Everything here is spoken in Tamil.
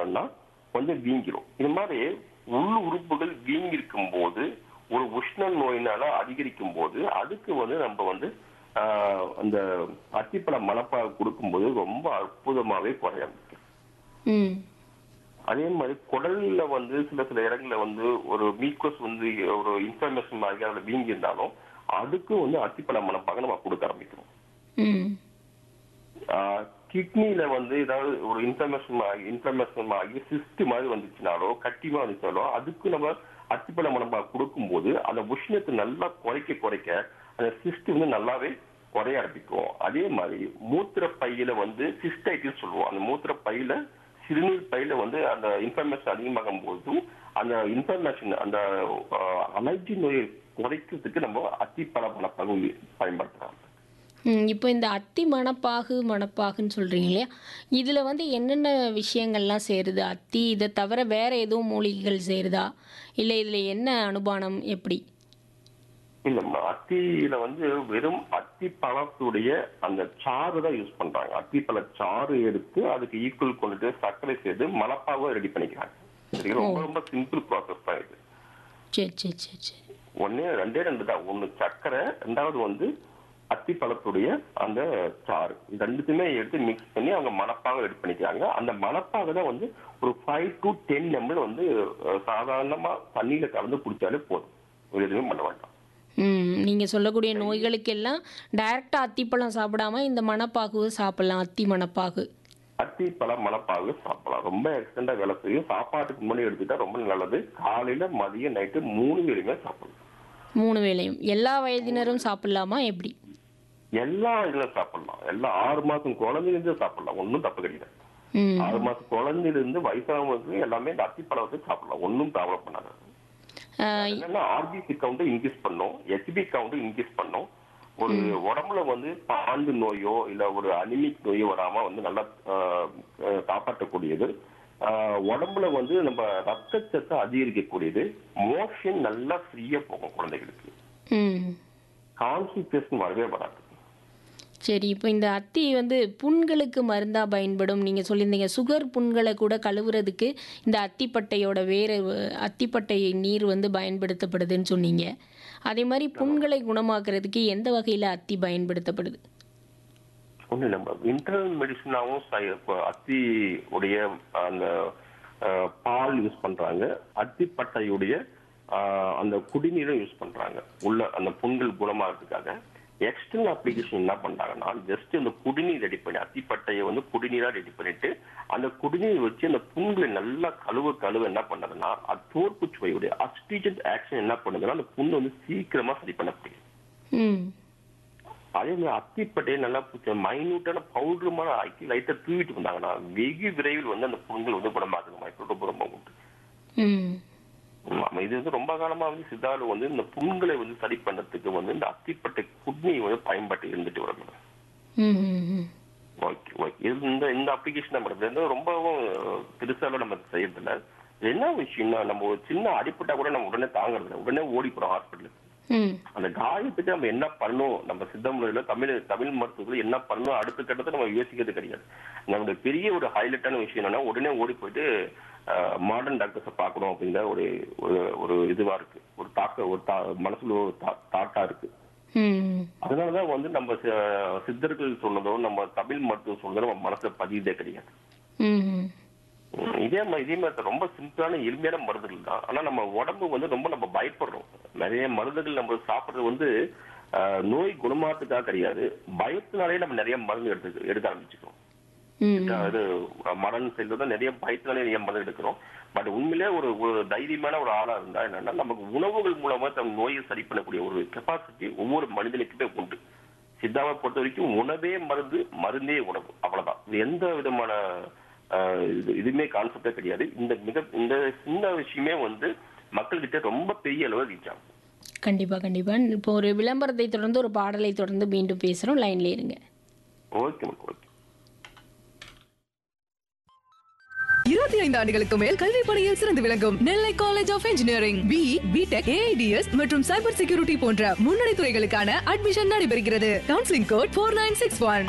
பண்ணா கொஞ்சம் வீங்கிரும் இது மாதிரி உள் உறுப்புகள் வீங்கி இருக்கும் போது ஒரு உஷ்ண நோயினால அதிகரிக்கும் போது அதுக்கு வந்து நம்ம வந்து ஆஹ், அந்த அத்திப்பழ மணப்பாக கொடுக்கும்போது ரொம்ப அற்புதமாவே குறைய ஆரம்பிக்கும் ம் அதே மாதிரி குடல்ல வந்து சில சில இடங்கள்ல வந்து ஒரு மீக்கோஸ் வந்து ஒரு இன்ஃபர்மேஷன் மாதிரி அதுல வீங்கி இருந்தாலும் அதுக்கும் வந்து அத்திப்பழ மணப்பாக நம்ம கொடுக்க ஆரம்பிக்கிறோம் ம் கிட்னில வந்து ஏதாவது ஒரு இன்ஃபர்மேஷன் ஆகி இன்ஃபர்மேஷன் ஆகி சிஸ்ட் மாதிரி வந்துச்சுனாலோ கட்டிமா வந்துச்சாலோ அதுக்கு நம்ம அத்திப்பழ மணப்பாக கொடுக்கும்போது அந்த உஷ்ணத்தை நல்லா குறைக்க குறைக்க அந்த சிஸ்ட் வந்து நல்லாவே குறைய ஆரம்பிக்கும் அதே மாதிரி மூத்திர பையில வந்து சிஸ்டைட்டிஸ் சொல்லுவோம் அந்த மூத்திர பையில சிறுநீர் பையில வந்து அந்த இன்ஃபர்மேஷன் அதிகமாகும் போதும் அந்த இன்ஃபர்மேஷன் அந்த அலர்ஜி நோயை குறைக்கிறதுக்கு நம்ம அத்திப்பழ மணப்பாக பயன்படுத்தலாம் ம், இப்போ இந்த அத்தி மணப்பாகு மணப்பாகுன்னு சொல்கிறீங்க இல்லையா இதில் வந்து என்னென்ன விஷயங்கள்லாம் சேருது அத்தி இதை தவிர வேற எதுவும் மூலிகைகள் சேருதா இல்லை இதில் என்ன அனுபானம் எப்படி இல்லம்மா அத்தியில வந்து வெறும் அத்தி பழத்துடைய அந்த சாறு தான் யூஸ் பண்றாங்க அத்தி பழ சாறு எடுத்து அதுக்கு ஈக்குவல் கொண்டுட்டு சர்க்கரை சேர்த்து மலப்பாக ரெடி பண்ணிக்கிறாங்க சரி ரொம்ப ரொம்ப சிம்பிள் ப்ராசஸ் தான் இது சரி சரி சரி சரி ஒண்ணு ரெண்டே ரெண்டு தான் ஒண்ணு சர்க்கரை ரெண்டாவது வந்து அத்தி பழத்துடைய அந்த சாறு இது ரெண்டுத்தையுமே எடுத்து மிக்ஸ் பண்ணி அவங்க மணப்பாக ரெடி பண்ணிக்கிறாங்க அந்த மணப்பாக தான் வந்து ஒரு ஃபைவ் டு டென் எம்எல் வந்து அஹ், சாதாரணமா தண்ணியில கலந்து குடிச்சாலே போதும் வேற எதுவுமே பண்ண வேண்டாம் ம் நீங்கள் சொல்லக்கூடிய நோய்களுக்கெல்லாம் டைரெக்டாக அத்திப்பழம் சாப்பிடாம இந்த மணப்பாகுவை சாப்பிடலாம் அத்தி மணப்பாகு அத்தி பழ மணப்பாகு சாப்பிடலாம் ரொம்ப எக்ஸ்டெண்டா வேலை செய்யும் சாப்பாட்டுக்கு முன்னாடி எடுத்துட்டா ரொம்ப நல்லது காலையில மதியம் நைட்டு மூணு வேலையுமே சாப்பிடலாம் மூணு வேளையும் எல்லா வயதினரும் சாப்பிடலாமா எப்படி எல்லா இதுல சாப்பிடலாம் எல்லா ஆறு மாசம் குழந்தையிலிருந்து சாப்பிடலாம் ஒன்றும் தப்பு கிடையாது ம் ஆறு மாசம் குழந்தையிலிருந்து வயசானவங்களுக்கு எல்லாமே இந்த அத்தி பழம் வச்சு சாப்பிடலாம் ஒன்றும் ப்ராப்ளம் பண்ணாது ஆஹ் என்னன்னா ஆர்பிசி கவுண்ட் இன்க்ரீஸ் பண்ணும் ஹெச்பி கவுண்ட் இன்க்ரீஸ் பண்ணும் ஒரு உடம்புல வந்து பாண்டு நோயோ இல்ல ஒரு அனிமிக் நோயோ வராம வந்து நல்லா ஆஹ், ஆஹ், காப்பாற்றக்கூடியது ஆஹ், உடம்புல வந்து நம்ம ரத்தச்சத்தை அதிகரிக்கக்கூடியது மோஷன் நல்லா ஃப்ரீயா போகும் குழந்தைகளுக்கு ம் கான்ஸ்டிபேஷன் வரவே வராது சரி இப்போ இந்த அத்தி வந்து புண்களுக்கு மருந்தா பயன்படும் நீங்கள் சொல்லியிருந்தீங்க சுகர் புண்களை கூட கழுவுறதுக்கு இந்த அத்திப்பட்டையோட வேறு அத்திப்பட்டை நீர் வந்து பயன்படுத்தப்படுதுன்னு சொன்னீங்க அதே மாதிரி புண்களை குணமாக்குறதுக்கு எந்த வகையில் அத்தி பயன்படுத்தப்படுது ஒண்ணு நம்ம இன்டர்னல் மெடிசனாவும் அத்தி உடைய அந்த ஆஹ், பால் யூஸ் பண்றாங்க அத்திப்பட்டையுடைய ஆஹ், அந்த குடிநீரும் யூஸ் பண்றாங்க உள்ள அந்த புண்கள் குணமாகிறதுக்காக எக்ஸ்டர்னல் அப்ளிகேஷன் என்ன பண்றாங்கன்னா ஜஸ்ட் அந்த குடிநீர் ரெடி பண்ணி அத்திப்பட்டையை வந்து குடிநீரா ரெடி பண்ணிட்டு அந்த குடிநீர் வச்சு அந்த புண்களை நல்லா கழுவ கழுவ என்ன பண்ணுதுன்னா அது தோற்பு சுவையுடைய அஸ்டிஜென்ட் ஆக்ஷன் என்ன பண்ணுதுன்னா அந்த புண்ணு வந்து சீக்கிரமா சரி பண்ண முடியும் ம் அதே மாதிரி அத்திப்பட்டையை நல்லா மைனூட்டான பவுடருமான ஆக்கி லைட்டா தூவிட்டு வந்தாங்கன்னா வெகு விரைவில் வந்து அந்த புண்கள் வந்து குணமாக்குது மைக்ரோடோப் ரொம்ப உண்டு ம் ஆமா, இது வந்து ரொம்ப காலமா வந்து சித்தாலு வந்து இந்த புண்களை வந்து சரி பண்ணதுக்கு வந்து இந்த அத்திப்பட்டை குட்னி வந்து பயன்பாட்டு இருந்துட்டு வரும் ம் ம் ம் ஓகே ஓகே இது இந்த இந்த அப்ளிகேஷன் நம்ம இது வந்து ரொம்பவும் பெருசால நம்ம செய்யறதில்ல என்ன விஷயம்னா நம்ம ஒரு சின்ன அடிப்பட்டா கூட நம்ம உடனே தாங்குறது இல்ல. உடனே ஓடி போறோம் ஹாஸ்பிட்டலுக்கு ம் அந்த காயத்துக்கு நம்ம என்ன பண்ணணும் நம்ம சித்த முறையில தமிழ் தமிழ் மருத்துவத்தில் என்ன பண்ணணும் அடுத்த கட்டத்தை நம்ம யோசிக்கிறது கிடையாது நம்மளுடைய பெரிய ஒரு ஹைலைட்டான விஷயம் என்னன்னா உடனே ஓடி போயிட்டு மாடர்ன் டாக்டர்ஸை பார்க்கணும் அப்படிங்கிற ஒரு ஒரு- ஒரு இதுவா இருக்கு ஒரு தாக்க ஒரு தா- மனசுல ஒரு தா- தாட்டா இருக்கு ம் அதனாலதான் வந்து நம்ம சி- சித்தர்கள் சொன்னதோ நம்ம தமிழ் மருத்துவம் சொன்னதோ நம்ம மனசுல பதியதே கிடையாது ம் உம் இதே மாதிரி இதே மாதிரி ரொம்ப சிம்பிளான எளிமையான மருந்துகள் தான் ஆனா நம்ம உடம்பு வந்து ரொம்ப நம்ம பயப்படுறோம் நிறைய மருந்துகள் நம்ம சாப்பிடுறது வந்து ஆஹ், நோய் குணமாத்துக்காக கிடையாது பயத்தினாலே நம்ம நிறைய மருந்து எடுத்து எடுக்க ஆரம்பிச்சுக்கிறோம் ம் அது மரணம் செல்வது நிறைய பயத்தினாலே நிறைய மருந்து எடுக்கிறோம் பட் உண்மையிலே ஒரு ஒரு தைரியமான ஒரு ஆளா இருந்தா என்னன்னா நமக்கு உணவுகள் மூலமா தம் நோயை சரி பண்ணக்கூடிய ஒரு கெப்பாசிட்டி ஒவ்வொரு மனிதனுக்குமே உண்டு சித்தாவை பொறுத்த வரைக்கும் உணவே மருந்து மருந்தே உணவு அவ்வளவுதான் இது எந்த விதமான ஆஹ், இது இதுவுமே கான்செப்டே கிடையாது இந்த மிக இந்த சின்ன விஷயமே வந்து மக்கள்கிட்ட ரொம்ப பெரிய அளவு ரீச் ஆகும் கண்டிப்பாக கண்டிப்பாக இப்போ ஒரு விளம்பரத்தை தொடர்ந்து ஒரு பாடலை தொடர்ந்து மீண்டும் பேசுகிறோம் லைன்ல இருங்க ஓகே ஓகே இருபத்தி ஐந்து ஆண்டுகளுக்கு மேல் கல்வி பணியில் சிறந்து விளங்கும் Nellai college of engineering B BTech AIDS மற்றும் சைபர் செக்யூரிட்டி போன்ற முன்னணி துறைகளுக்கான அட்மிஷன் நடைபெறுகிறது counselling code four nine six one